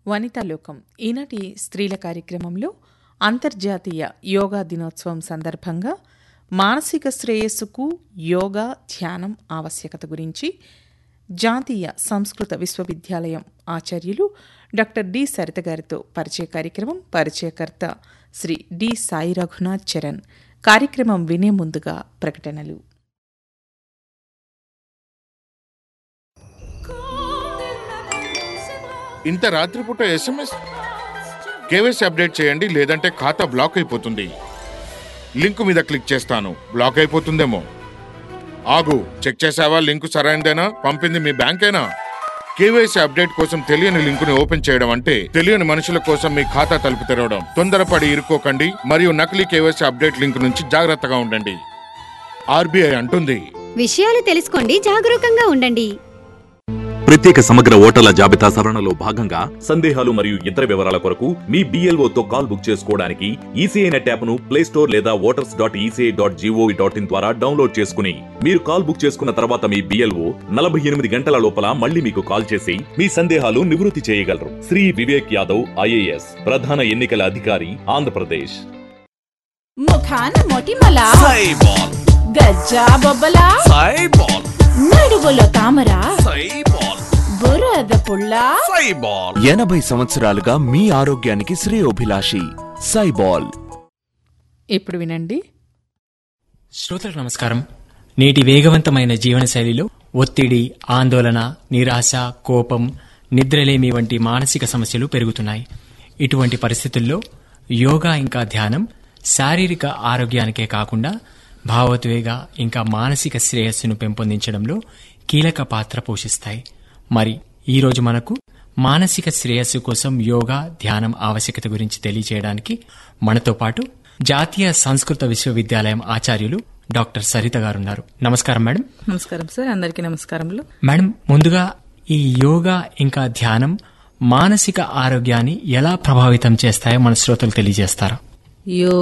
వనితాలోకం ఈనాటి స్త్రీల కార్యక్రమంలో అంతర్జాతీయ యోగా దినోత్సవం సందర్భంగా మానసిక శ్రేయస్సుకు యోగా ధ్యానం ఆవశ్యకత గురించి జాతీయ సంస్కృత విశ్వవిద్యాలయం ఆచార్యులు డాక్టర్ డి సరిత గారితో పరిచయ కార్యక్రమం పరిచయకర్త శ్రీ డి సాయి రఘునాథ్ చరణ్ కార్యక్రమం వినే ముందుగా ప్రకటనలు ఇంత రాత్రిపూట ఎస్ఎంఎస్ కేవైసీ అప్డేట్ చేయండి లేదంటే ఖాతా బ్లాక్ అయిపోతుంది లింక్ మీద క్లిక్ చేస్తాను బ్లాక్ అయిపోతుందేమో ఆగు చెక్ చేసావా లింక్ సరైనదేనా పంపింది మీ బ్యాంకేనా కేవైసీ అప్డేట్ కోసం తెలియని లింకుని ఓపెన్ చేయడం అంటే తెలియని మనుషుల కోసం మీ ఖాతా తలుపు తెరవడం తొందరపడి ఇరుక్కోకండి మరియు నకిలీ కేవైసీ అప్డేట్ లింక్ నుంచి జాగ్రత్తగా ఉండండి ఆర్బీఐ అంటుంది విషయాలు తెలుసుకోండి జాగరూకంగా ఉండండి ప్రత్యేక సమగ్ర ఓటర్ల జాబితా సవరణలో భాగంగా సందేహాలు మరియు ఇతర వివరాల కొరకు మీ BLO తో కాల్ బుక్ చేసుకోవడానికి ఈసీఐ నెట్ యాప్ను ప్లే స్టోర్ లేదా voters dot ECI dot GOV dot in ద్వారా డౌన్లోడ్ చేసుకుని మీరు కాల్ బుక్ చేసుకున్న తర్వాత మీ బిఎల్ఓ నలభై ఎనిమిది గంటల లోపల మళ్ళీ మీకు కాల్ చేసి మీ సందేహాలు నివృత్తి చేయగలరు శ్రీ వివేక్ యాదవ్ ఐఏఎస్ ప్రధాన ఎన్నికల అధికారి ఆంధ్రప్రదేశ్ ముఖాన మొటిమల సైబాల్ గజ్జా బొబ్బల సైబాల్ నడువులో తామర సైబాల్ బురద పుల్ల సైబాల్ ఎనభై సంవత్సరాలుగా మీ ఆరోగ్యానికి శ్రేయోభిలాషి సైబాల్ ఇప్పుడు వినండి శ్రోతలకు నమస్కారం నేటి వేగవంతమైన జీవనశైలిలో ఒత్తిడి ఆందోళన నిరాశ కోపం నిద్రలేమి వంటి మానసిక సమస్యలు పెరుగుతున్నాయి ఇటువంటి పరిస్థితుల్లో యోగా ఇంకా ధ్యానం శారీరక ఆరోగ్యానికే కాకుండా భావోద్వేగ ఇంకా మానసిక శ్రేయస్సును పెంపొందించడంలో కీలక పాత్ర పోషిస్తాయి మరి ఈరోజు మనకు మానసిక శ్రేయస్సు కోసం యోగా ధ్యానం ఆవశ్యకత గురించి తెలియజేయడానికి మనతో పాటు జాతీయ సంస్కృత విశ్వవిద్యాలయం ఆచార్యులు డాక్టర్ సరిత గారున్నారు నమస్కారం మేడం నమస్కారం సార్ అందరికీ నమస్కారములు మేడం ముందుగా ఈ యోగా ఇంకా ధ్యానం మానసిక ఆరోగ్యాన్ని ఎలా ప్రభావితం చేస్తాయో మన శ్రోతలు తెలియజేస్తారా యో